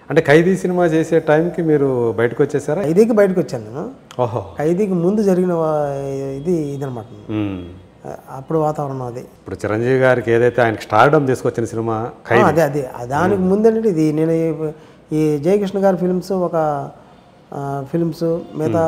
అంటే ఖైదీ సినిమా చేసే టైంకి మీరు బయటకు వచ్చేసారా ఖైదీకి బయటకు వచ్చాను నేను ఓహో ఖైదీకి ముందు జరిగిన వా- ఇది ఇదనమాట ఉమ్. అప్పుడు వాతావరణం అది ఇప్పుడు చిరంజీవి గారికి ఏదైతే ఆయనకి స్టార్డమ్ తీసుకొచ్చిన సినిమా ఆ, ఖైదీ అదే అదే దానికి ముందేంటంటే ఇది నేను ఈ- ఈ జయకృష్ణ గారి ఫిల్మ్స్ ఒక ఫిల్మ్స్ మిగతా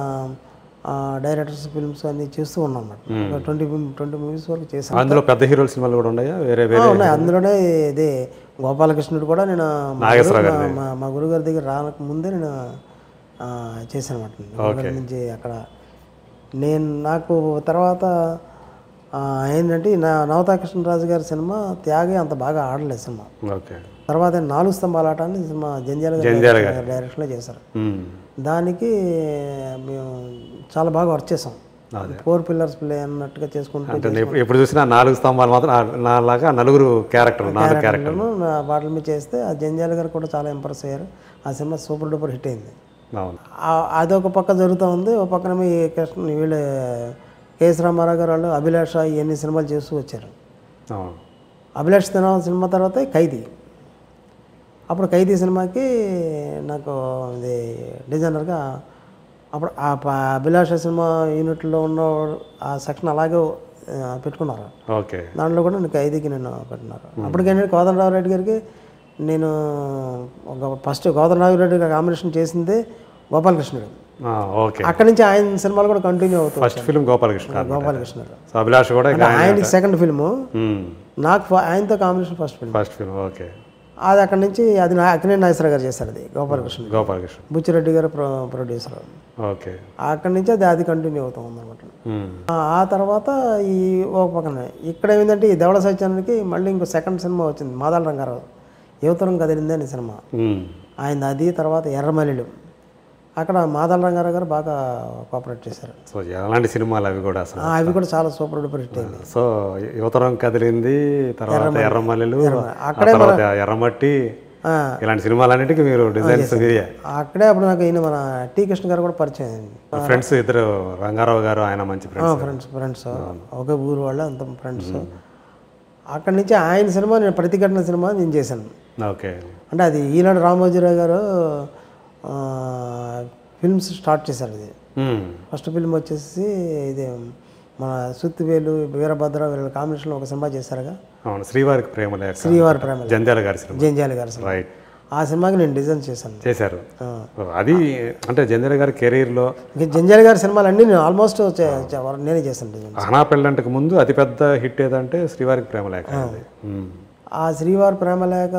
డైరెక్టర్స్ ఫిల్మ్స్ అన్ని చేస్తూ ఉన్నాం అన్నమాట ట్వంటీ ట్వంటీ మూవీస్ వరకు చేశాను అందులో పెద్ద హీరోల సినిమాలు కూడా ఉన్నాయా వేరే ఆ, వేరే ఉన్నాయి అందులోనే ఇది గోపాలకృష్ణుడు కూడా నేను మా నాగేశ్వరరావు గురువు- మా- మా- మా గురుగారి దగ్గర రానక ముందే నేను ఆ, చేశాను అనమాట గురుగారి నుంచి అక్కడ నేను నాకు తర్వాత ఆ, ఏంటంటే నా నవతాకృష్ణరాజు గారి సినిమా త్యాగి అంత బాగా ఆడలేదు సినిమా ఓకే తర్వాత నాలుగు స్తంభాల ఆట అని సినిమా జంజాల జంధ్యాల గారి డైరెక్షన్లో చేశారు ఉమ్. దానికి మేము చాలా బాగా వర్క్ చేసాం ఫోర్ పిల్లర్స్ ప్లే అన్నట్టుగా చేసుకుంటూ అంటే నేను ఎప్పుడు- ఎప్పుడు చూసినా నాలుగు స్తంభాలు మాత్రం ఆ- నాలాగా నలుగురు క్యారెక్టర్ నాలుగు క్యారెక్టర్ క్యారెక్టర్లను నా వాటిల మీద చేస్తే ఆ జంజాల గారు కూడా చాలా ఇంప్రెస్ అయ్యారు ఆ సినిమా సూపర్ డూపర్ హిట్ అయింది అవును ఆ- అదొక పక్క జరుగుతూ ఉంది ఒక పక్కన ఈ కృష్ణ వీళ్ళు కేఎస్ రామారావు గారు వాళ్ళు అభిలాష ఇవన్నీ సినిమాలు చేస్తూ వచ్చారు అవును అభిలాష్ సినిమా సినిమా తర్వాత ఖైదీ అప్పుడు ఖైదీ సినిమాకి నాకు ఇది డిజైనర్గా అప్పుడు ఆ ప- అభిలాష సినిమా యూనిట్లో ఉన్న ఆ సెక్షన్ అలాగే ఆ, పెట్టుకున్నారు ఓకే దాంట్లో కూడా నేను ఖైదీకి నేను పెట్టినారు అప్పటికేంటంటే కోదండరావు రెడ్డి గారికి నేను ఒక ఫస్ట్ కోదండరావు రెడ్డి గారి కాంబినేషన్ చేసింది గోపాలకృష్ణుడు ఆ, ఓకే అక్కడి నుంచి ఆయన సినిమాలు కూడా కంటిన్యూ అవుతాయి ఫస్ట్ ఫిల్మ్ గోపాలకృష్ణ గారు. గోపాలకృష్ణుడు సో అభిలాష్ కూడా ఇక ఆయనకి సెకండ్ ఫిల్ము ఉమ్. నాకు ఫ- ఆయనతో combination first film first film okay అది అక్కడి నుంచి అది నా అక్కినే నాగేశ్వర గారు చేశారు అది గోపాలకృష్ణ గోపాలకృష్ణ బుచ్చిరెడ్డి గారు ప్రొ ప్రొడ్యూసర్ ఓకే అక్కడి నుంచి అది అది కంటిన్యూ అవుతాం అనమాట ఉమ్. ఆ తర్వాత ఈ ఒక పక్కన ఇక్కడ ఏమిందంటే ఈ దేవళ సత్యానికి మళ్ళీ ఇంకో సెకండ్ సినిమా వచ్చింది మాదాల రంగారావు యువతరం కదిలింది అనే సినిమా ఉమ్. ఆయన అది తర్వాత ఎర్రమల్లిలు అక్కడ మాదాల రంగారావు గారు బాగా కోఆపరేట్ చేశారు సో ఎలాంటి సినిమాలు అవి కూడా అసలు ఆ, అవి కూడా చాలా సూపర్ డూపర్ హిట్ అయింది సో యువతరం కదిలింది తర్వాత ఎర్రమల్లెలు ఆ అక్కడే తర్వాత ఎర్రమట్టి ఆ, ఇలాంటి సినిమాలన్నిటికీ మీరు డిజైన్స్ మీరే అక్కడే అప్పుడు నాకు ఈయన మన టీ కృష్ణ గారు కూడా పరిచయం అయింది ఫ్రెండ్స్ ఇద్దరు రంగారావు గారు ఆయన మంచి ఫ్రెండ్స్ ఫ్రెండ్స్ ఫ్రెండ్స్ ఒకే ఊరు వాళ్ళు అంత ఫ్రెండ్స్ అక్కడి నుంచి ఆయన సినిమా నేను ప్రతిఘటన సినిమా నేను చేశాను ఓకే అంటే అది ఈనాడు రామోజీరావు గారు ఆ, ఫిల్మ్స్ స్టార్ట్ చేశారు ఇది ఉమ్. ఫస్ట్ ఫిల్మ్ వచ్చేసి ఇది మన సుత్తివేలు వీరభద్ర వీళ్ళ కాంబినేషన్లో ఒక సినిమా చేశారుగా అవును శ్రీవారికి ప్రేమ లేక శ్రీవారి ప్రేమ జంధ్యాల గారి సినిమా జంజాలి గారి సినిమా రైట్ ఆ సినిమాకి నేను డిజైన్ చేశాను చేశారు ఆ. అది అంటే జంధ్యాల గారి కెరీర్లో ఇంకా జంజాలి గారి సినిమాలన్నీ నేను ఆల్మోస్ట్ నేనే చేశాను డిజైన్ అహనా పెళ్ళంటకు ముందు అతిపెద్ద హిట్ ఏదంటే శ్రీవారికి ప్రేమ లేక అది. ఉమ్. ఆ శ్రీవారి ప్రేమలేఖ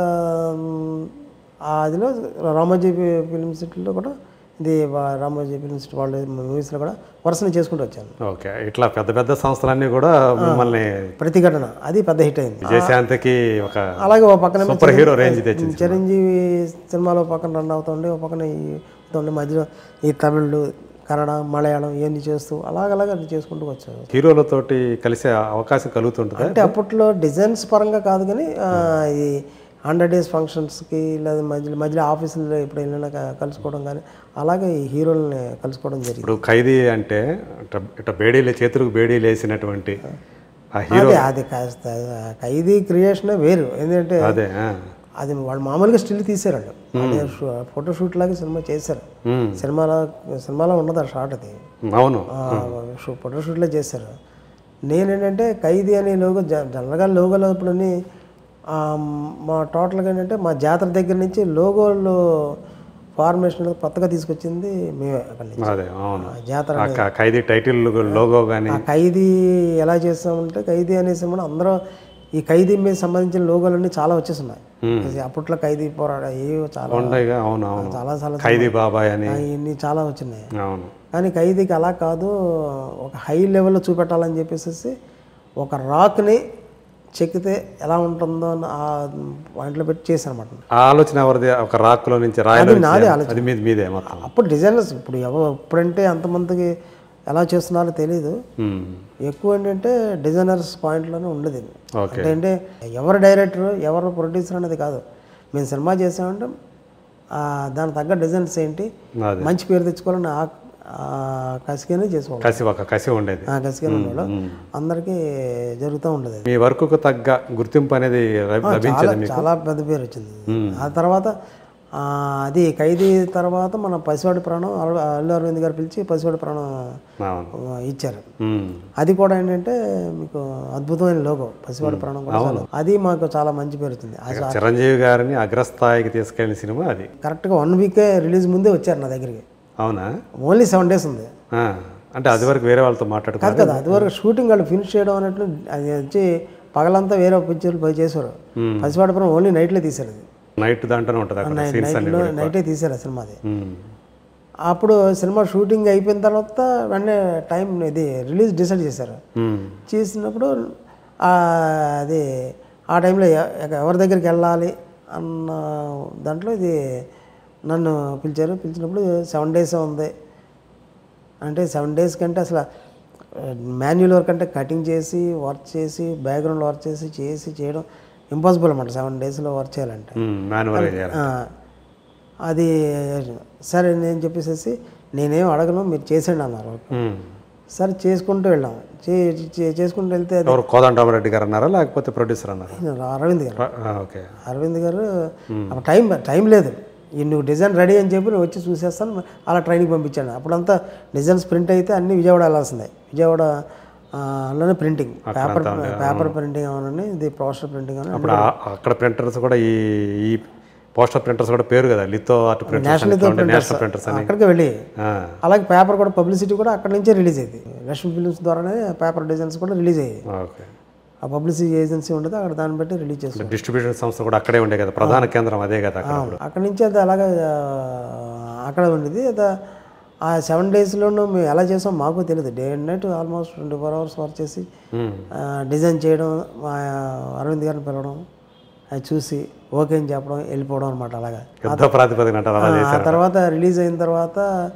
మ్, ఆ అదిలో రామోజీ ఫి- ఫిల్మ్ సిటీలో కూడా ఇది వా- రామోజీ ఫిల్మ్ సిటీ వాళ్ళ మూవీస్లో కూడా వరుసని చేసుకుంటూ వచ్చాను ఓకే ఇట్లా పెద్ద పెద్ద సంస్థలన్నీ కూడా మిమ్మల్ని ప్రతిఘటన అది పెద్ద హిట్ అయింది విజయశాంతికి ఒక అలాగే ఓ పక్కన సూపర్ హీరో రేంజ్ తెచ్చింది చిరంజీవి సినిమాలో పక్కన రన్ అవుతుండే ఓ పక్కన ఈ అవుతుండే మధ్యలో ఈ తమిళ్ కన్నడ మలయాళం ఇవన్నీ చేస్తూ అలాగలాగ అది చేసుకుంటూ వచ్చాను హీరోలతోటి కలిసే అవకాశం కలుగుతుంటుందా అంటే అప్పట్లో డిజైన్స్ పరంగా కాదు కానీ ఆ, ఈ హండ్రెడ్ డేస్ ఫంక్షన్స్కి లేదా మధ్యలో మధ్యలో ఆఫీసుల్లో ఇప్పుడు వెళ్ళినా క- కలుసుకోవడం కానీ అలాగే ఈ హీరోల్ని కలుసుకోవడం జరిగింది ఇప్పుడు ఖైదీ అంటే ఇట్ట- ఇట్ట బేడీలు చేతులకు బేడీలు వేసినటువంటి ఆ హీరో అదే అది కాస్త ఖైదీ క్రియేషన్ వేరు ఎందుకంటే అదే ఆ. అది వాళ్ళు మామూలుగా స్టిల్ తీసారండి ఫోటో షూట్ లాగా సినిమా చేశారు ఉమ్. సినిమాలో సినిమాలో ఉన్నది ఆ షాట్ అది అవును ఫోటో షూట్లో చేశారు నేనేంటంటే ఖైదీ అనే లోగో జ- జనరల్గా లోగోలో ఇప్పుడని ఆ, మా టోటల్గా ఏంటంటే మా జాతర దగ్గర నుంచి లోగోలు ఫార్మేషన్ కొత్తగా తీసుకొచ్చింది మేమే అక్కడి నుంచి అదే అవును ఆ జాతర ఆ క- ఖైదీ టైటిల్ లోగో కానీ ఆ ఖైదీ ఎలా చేస్తామంటే ఖైదీ అనేసి కూడా అందరూ ఈ ఖైదీ మీద సంబంధించిన లోగోలన్నీ చాలా వచ్చేస్తున్నాయి ఇది అప్పట్లో ఖైదీ పోరాడ ఏవో చాలా ఉండేగా అవును అవును చాలా చాలా ఖైదీ బాబాయ్ అని ఇవన్నీ చాలా వచ్చినాయి అవును కానీ ఖైదీకి అలా కాదు ఒక హై లెవెల్లో చూపెట్టాలని చెప్పేసి ఒక రాక్ని చెక్కితే ఎలా ఉంటుందో అని ఆ పాయింట్లో పెట్టి చేశాను అనమాట ఆ ఆలోచన ఎవరిది ఒక రాక్లో నుంచి రాయలో నుంచి నాదే అది మీది మీదే మొత్తం అప్పుడు డిజైనర్స్ ఇప్పుడు ఎవరు ఇప్పుడంటే అంతమందికి ఎలా చేస్తున్నారో తెలియదు ఉమ్. ఎక్కువ ఏంటంటే డిజైనర్స్ పాయింట్లోనే ఉండేది ఓకే అంటే అంటే ఎవరు డైరెక్టర్ ఎవరు ప్రొడ్యూసర్ అనేది కాదు మేము సినిమా చేసామంటే ఆ, దానికి తగ్గ డిజైన్స్ ఏంటి అదే మంచి పేరు తెచ్చుకోవాలని ఆ ఆ కసిగానే చేసుకోవాలి కసి ఒక కసి ఉండేది ఆ కసిగానే ఉండేవాళ్ళు అందరికీ జరుగుతూ ఉండేది అది. మీ వర్క్కు తగ్గ గుర్తింపు అనేది లభి- లభించేది మీకు చాలా పెద్ద పేరు వచ్చింది ఆ తర్వాత ఆ, అది ఖైదీ తర్వాత మన పసివాడి ప్రాణం అల్లు అల్లు అరవింద్ గారు పిలిచి పసివాడి ప్రాణం అవును ఆ, ఇచ్చారు ఉమ్. అది కూడా ఏంటంటే మీకు అద్భుతమైన లోగో పసివాడి ప్రాణం కూడా చాలా- అది మాకు చాలా మంచి పేరు వచ్చింది అది చిరంజీవి గారిని అగ్రస్థాయికి తీసుకెళ్ళిన సినిమా అది కరెక్ట్గా వన్ వీకే రిలీజ్ ముందే వచ్చారు నా దగ్గరికి అవునా ఓన్లీ సెవెన్ డేస్ ఉంది ఆ. అంటే అది వరకు వేరే వాళ్ళతో మాట్లాడుకున్నారు కాదు కదా అది వరకు షూటింగ్ వాళ్ళు ఫినిష్ చేయడం అన్నట్లు అది వచ్చి పగలంతా వేరే పిక్చర్లు పోయి చేశారు పసివాడి ప్రాణం ఓన్లీ నైట్లో తీశారు అది నైట్ దాంట్లోనే ఉంటుంది అక్కడ సీన్స్ అన్ని నైట్లో నైటే తీశారు ఆ సినిమాది ఉమ్. అప్పుడు సినిమా షూటింగ్ అయిపోయిన తర్వాత వెంటనే టైం ఇది రిలీజ్ డిసైడ్ చేశారు ఉమ్. చేసినప్పుడు ఆ, అది ఆ టైంలో ఎ- ఎవరి దగ్గరికి వెళ్ళాలి అన్న దాంట్లో ఇది నన్ను పిలిచారు పిలిచినప్పుడు సెవెన్ డేస్ ఉంది అంటే సెవెన్ డేస్ కంటే అసలు మాన్యువల్ వర్క్ అంటే కటింగ్ చేసి వర్క్ చేసి బ్యాక్గ్రౌండ్ వర్క్ చేసి చేసి చేయడం ఇంపాసిబుల్ అన్నమాట సెవెన్ డేస్లో వర్క్ చేయాలంటే ఉమ్. మాన్యువల్గా చేయాలి ఆ, అది సరే నేను చెప్పేసేసి నేనేం అడగను మీరు చేసేయండి అన్నారు ఉమ్. సరే చేసుకుంటూ వెళ్ళాం చే చే- చేసుకుంటూ వెళ్తే అది ఎవరు కోదండరామరెడ్డి గారు అన్నారా లేకపోతే ప్రొడ్యూసర్ అన్నారా అరవింద్ గారు ఆ, ఓకే అరవింద్ గారు అప్పుడు టైం టైం లేదు ఈ నువ్వు డిజైన్ రెడీ అని చెప్పి నువ్వు వచ్చి చూసేస్తాను అలా ట్రైనింగ్ పంపించాను అప్పుడంతా డిజైన్స్ ప్రింట్ అయితే అన్ని విజయవాడ వెళ్ళాల్సిందే విజయవాడ ఆ, లోనే ప్రింటింగ్ పేపర్ పేపర్ ప్రింటింగ్ అవనండి ఇది పోస్టర్ ప్రింటింగ్ అని అప్పుడు ఆ- అక్కడ ప్రింటర్స్ కూడా ఈ ఈ పోస్టర్ ప్రింటర్స్ కూడా పేరు కదా litho art printers national national printers అని అక్కడికి వెళ్ళి ఆ. అలాగే పేపర్ కూడా పబ్లిసిటీ కూడా అక్కడి నుంచే రిలీజ్ అయ్యింది లక్ష్మీ ఫిల్మ్స్ ద్వారానే పేపర్ డిజైన్స్ కూడా రిలీజ్ అయ్యాయి ఓకే ఆ పబ్లిసిటీ ఏజెన్సీ ఉండదు అక్కడ దాన్ని బట్టి రిలీజ్ చేస్తాం డిస్ట్రిబ్యూషన్ సంస్థ కూడా అక్కడే ఉండే కదా ప్రధాన కేంద్రం అదే కదా అక్కడ అక్కడి నుంచి అది అలాగే ఆ, అక్కడ ఉండేది అది ఆ సెవెన్ డేస్లోనూ మేము ఎలా చేసాం మాకు తెలియదు day and night almost twenty four hours work చేసి ఉమ్. ఆ, డిజైన్ చేయడం మా అరవింద్ గారిని పిలవడం అది చూసి ఓకే అని చెప్పడం వెళ్ళిపోవడం అనమాట అలాగా యుద్ధ ప్రాతిపదికన అంటారు అలా ఆ చేశారు తర్వాత రిలీజ్ అయిన తర్వాత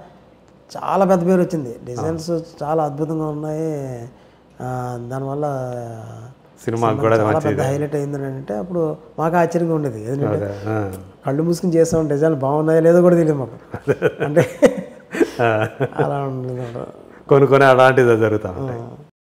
చాలా పెద్ద పేరు వచ్చింది డిజైన్స్ చాలా అద్భుతంగా ఉన్నాయి ఆ, దానివల్ల సినిమాకి కూడా చాలా పెద్ద హైలైట్ అయింది అంటే అప్పుడు మాకు ఆశ్చర్యంగా ఉండేది ఎందుకంటే అదే, ఆ. కళ్ళు మూసుకుని చేస్తాం డిజైన్ బాగున్నాయో లేదో కూడా తెలియదు మాకు అంటే ఆ. అలా ఉండేది కొన్ని కొన్ని అలాంటిది జరుగుతూ ఉంటాయి